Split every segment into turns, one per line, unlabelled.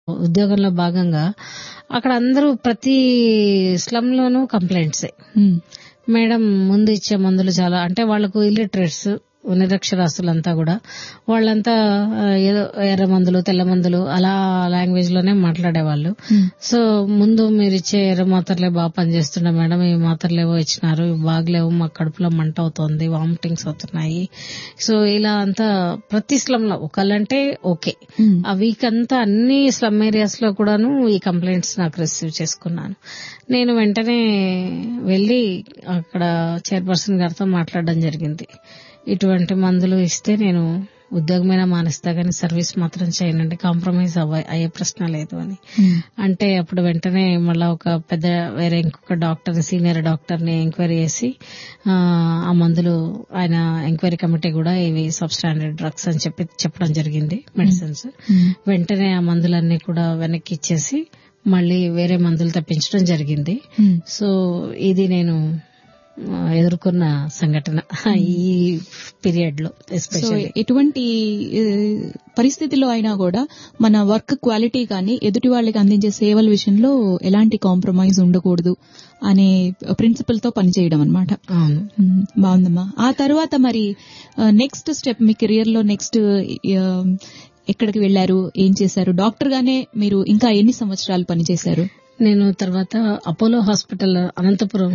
ఉద్యోగంలో భాగంగా అక్కడ అందరూ ప్రతి స్లమ్ లోనూ కంప్లైంట్సే మేడం ముందు ఇచ్చే మందులు చాలా అంటే వాళ్ళకు ఇల్లిటరేట్స్ నిరక్షరాస్తులంతా కూడా వాళ్ళంతా ఆ, ఏదో ఎర్ర మందులు తెల్ల మందులు అలా లాంగ్వేజ్ లోనే మాట్లాడేవాళ్ళు సో ముందు మీరు ఇచ్చే ఎర్ర మాత్రలే బాగా పనిచేస్తుండే మేడం ఈ మాత్రలు ఏవో ఇచ్చినారు ఇవి బాగలేవు మా కడుపులో మంట అవుతోంది వామిటింగ్స్ అవుతున్నాయి సో ఇలా అంతా ప్రతి స్లమ్ లో ఒకళ్ళంటే ఓకే ఆ వీక్ అంతా అన్ని స్లమ్ ఏరియాస్ లో కూడాను ఈ కంప్లైంట్స్ నాకు రిసీవ్ చేసుకున్నాను నేను వెంటనే వెళ్లి అక్కడ చైర్పర్సన్ గారితో మాట్లాడడం జరిగింది ఇటువంటి మందులు ఇస్తే నేను ఉద్యోగమైనా మానేస్తా కానీ సర్వీస్ మాత్రం చేయనండి కాంప్రమైజ్ అవ్వ అయ్యే ప్రశ్న లేదు అని అంటే అప్పుడు వెంటనే మళ్ళా ఒక పెద్ద వేరే ఇంకొక డాక్టర్ సీనియర్ డాక్టర్ ని ఎంక్వైరీ చేసి ఆ, ఆ మందులు ఆయన ఎంక్వైరీ కమిటీ కూడా ఇవి సబ్ స్టాండర్డ్ డ్రగ్స్ అని చెప్పి చెప్పడం జరిగింది మెడిసిన్స్ వెంటనే ఆ మందులన్నీ కూడా వెనక్కి ఇచ్చేసి మళ్ళీ వేరే మందులు తెప్పించడం జరిగింది సో ఇది నేను ఆ, ఎదుర్కొన్న సంఘటన ఈ పీరియడ్ లో
సో
ఎస్పెషల్లీ
ఎటువంటి ఏ, పరిస్థితిలో అయినా కూడా మన వర్క్ క్వాలిటీ కానీ ఎదుటి వాళ్ళకి అందించే సేవల విషయంలో ఎలాంటి కాంప్రమైజ్ ఉండకూడదు అనే ప్రిన్సిపల్ తో పనిచేయడం అనమాట
అవును
బాగుందమ్మా ఆ తర్వాత మరి నెక్స్ట్ స్టెప్ మీ కెరియర్ లో నెక్స్ట్ ఎక్కడికి వెళ్లారు ఏం చేశారు డాక్టర్ గానే మీరు ఇంకా ఎన్ని సంవత్సరాలు పనిచేశారు
నేను తర్వాత Apollo hospital Anantapur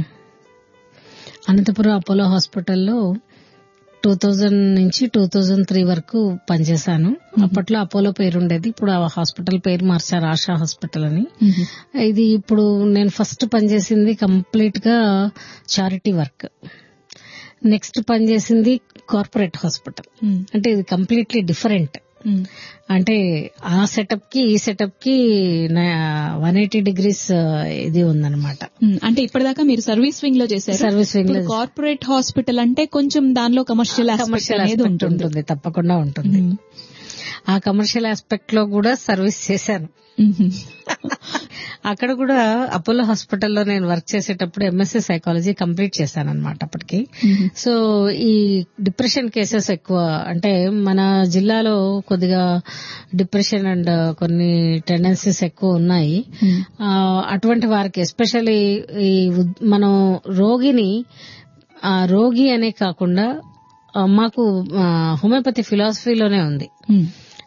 Anantapur Apollo హాస్పిటల్లో టూ థౌజండ్ నుంచి టూ థౌజండ్ త్రీ వరకు పనిచేశాను అప్పట్లో అపోలో పేరు ఉండేది ఇప్పుడు ఆ హాస్పిటల్ పేరు మార్చారు ఆశా హాస్పిటల్ అని ఇది ఇప్పుడు నేను ఫస్ట్ పనిచేసింది కంప్లీట్ గా చారిటీ వర్క్ నెక్స్ట్ పనిచేసింది కార్పొరేట్ హాస్పిటల్ అంటే ఇది కంప్లీట్లీ డిఫరెంట్ అంటే ఆ సెటప్ కి ఈ సెటప్ కి వన్ ఎయిటీ డిగ్రీస్ ఇది ఉందన్నమాట
ఉమ్, అంటే ఇప్పటిదాకా మీరు సర్వీస్ వింగ్ లో చేశారు
సర్వీస్ వింగ్
ఇప్పుడు కార్పొరేట్ హాస్పిటల్ అంటే కొంచెం దానిలో కమర్షియల్
కమర్షియల్
అనేది
ఆస్పెక్ట్
ఉంటుంది
ఉంటుంది తప్పకుండా ఉంటుంది
ఉమ్.
ఆ కమర్షియల్ ఆస్పెక్ట్ లో కూడా సర్వీస్ చేశాను
ఉమ్.
అక్కడ కూడా అపోలో హాస్పిటల్లో నేను వర్క్ చేసేటప్పుడు ఎంఎస్సీ సైకాలజీ కంప్లీట్ చేశాను అనమాట అప్పటికి సో ఈ డిప్రెషన్ కేసెస్ ఎక్కువ అంటే మన జిల్లాలో కొద్దిగా డిప్రెషన్ అండ్ కొన్ని టెండెన్సీస్ ఎక్కువ ఉన్నాయి ఆ, అటువంటి వారికి ఎస్పెషల్లీ ఈ ఉద్- మనం రోగిని ఆ రోగి అనే కాకుండా ఆ, మాకు ఆ, హోమియోపతి ఫిలాసఫీలోనే ఉంది
ఉమ్.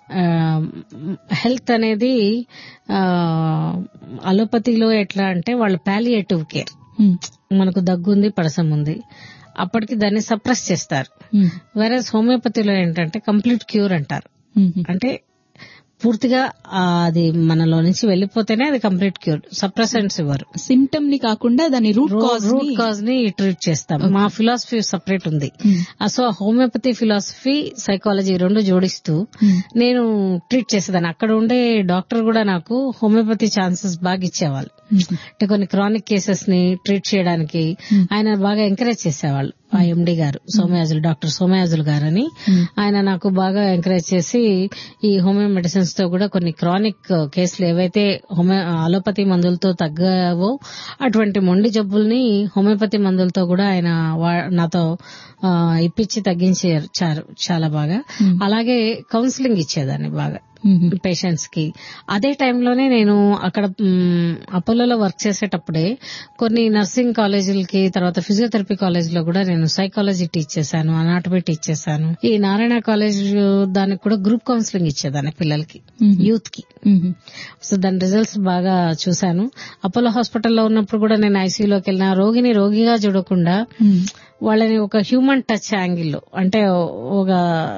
హెల్త్ అనేది ఆ, అలోపతిలో ఎట్లా అంటే వాళ్ళ పాలియేటివ్ కేర్
ఉమ్.
మనకు దగ్గుంది పడసం ఉంది అప్పటికి దాన్ని సప్రెస్ చేస్తారు
ఉమ్.
వేరే హోమియోపతిలో ఏంటంటే కంప్లీట్ క్యూర్ అంటారు
ఉమ్.
అంటే పూర్తిగా ఆ, అది మనలో నుంచి వెళ్ళిపోతేనే అది కంప్లీట్ క్యూర్ సప్రెసెంట్స్ ఇవ్వరు
సిమ్టమ్ ని కాకుండా దాని రూట్ కాజ్
రూట్ కాజ్ ని ట్రీట్ చేస్తాం మా ఫిలాసఫీ సపరేట్ ఉంది
Hmm.
ఆ, సో హోమియోపతి ఫిలాసఫీ సైకాలజీ రెండు జోడిస్తూ నేను ట్రీట్ చేసేదాన్ని అక్కడ ఉండే డాక్టర్ కూడా నాకు హోమియోపతి ఛాన్సెస్ బాగా ఇచ్చేవాళ్ళు అంటే కొన్ని క్రానిక్ కేసెస్ ని ట్రీట్ చేయడానికి ఆయన బాగా ఎంకరేజ్ చేసేవాళ్ళు ఆ ఎండి గారు సోమయాజులు డాక్టర్ సోమయాజులు గారు అని ఆయన నాకు బాగా ఎంకరేజ్ చేసి ఈ హోమియో మెడిసిన్స్ తో కూడా కొన్ని క్రానిక్ కేసులు ఏవైతే హోమియో అలోపతి మందులతో తగ్గవో అటువంటి మొండి జబ్బుల్ని హోమియోపతి మందులతో కూడా ఆయన వా- నాతో ఆ, ఇప్పించి తగ్గించారు చాలా బాగా అలాగే కౌన్సిలింగ్ ఇచ్చేదాన్ని బాగా పేషెంట్స్ కి అదే టైంలోనే నేను అక్కడ మ్, అపోలోలో వర్క్ చేసేటప్పుడే కొన్ని నర్సింగ్ కాలేజీలకి తర్వాత ఫిజియోథెరపీ కాలేజ్ లో కూడా నేను సైకాలజీ టీచ్ చేశాను అనాటమీ టీచ్ చేశాను ఈ నారాయణ కాలేజ్ దానికి కూడా గ్రూప్ కౌన్సిలింగ్ ఇచ్చేదాన్ని పిల్లలకి యూత్ కి సో దాని రిజల్ట్స్ బాగా చూశాను అపోలో హాస్పిటల్లో ఉన్నప్పుడు కూడా నేను ఐసీయూలోకి వెళ్ళిన రోగిని రోగిగా చూడకుండా వాళ్ళని ఒక హ్యూమన్ టచ్ యాంగిల్లో అంటే ఒక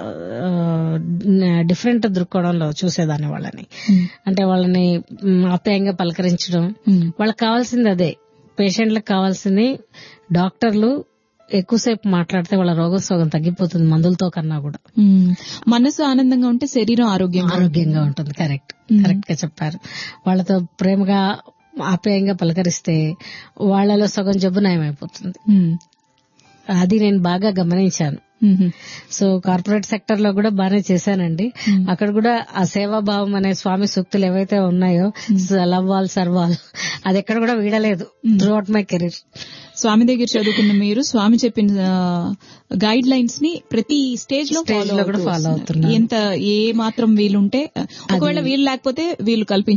డిఫరెంట్ దృక్కోణంలో చూసేదాన్ని వాళ్ళని అంటే వాళ్ళని మ్, ఆప్యాయంగా పలకరించడం వాళ్ళకి కావాల్సింది అదే పేషెంట్లకు కావాల్సింది డాక్టర్లు ఎక్కువసేపు మాట్లాడితే వాళ్ళ రోగం సోగం తగ్గిపోతుంది మందులతో కన్నా కూడా
మనసు ఆనందంగా ఉంటే శరీరం ఆరోగ్యంగా
ఆరోగ్యంగా ఉంటుంది కరెక్ట్ కరెక్ట్ గా చెప్పారు వాళ్ళతో ప్రేమగా ఆప్యాయంగా పలకరిస్తే వాళ్ళలో సగం జబ్బు నయమైపోతుంది
ఉమ్.
అది నేను బాగా గమనించాను
ఉమ్.
సో కార్పొరేట్ సెక్టర్ లో కూడా బాగానే చేశానండి అక్కడ కూడా ఆ సేవాభావం అనే స్వామి సూక్తులు ఏవైతే ఉన్నాయో లవ్వాల్ సర్వాల్ అది ఎక్కడ కూడా వీడలేదు త్రూ అవుట్ మై కెరీర్
స్వామి దగ్గర చదువుకున్న మీరు స్వామి చెప్పిన గైడ్ లైన్స్ ని ప్రతి స్టేజ్ లో
Stage లో కూడా follow అవుతున్నారు.
ఎంత ఏ మాత్రం వీలుంటే ఒకవేళ వీలు లేకపోతే వీళ్ళు కల్పించారు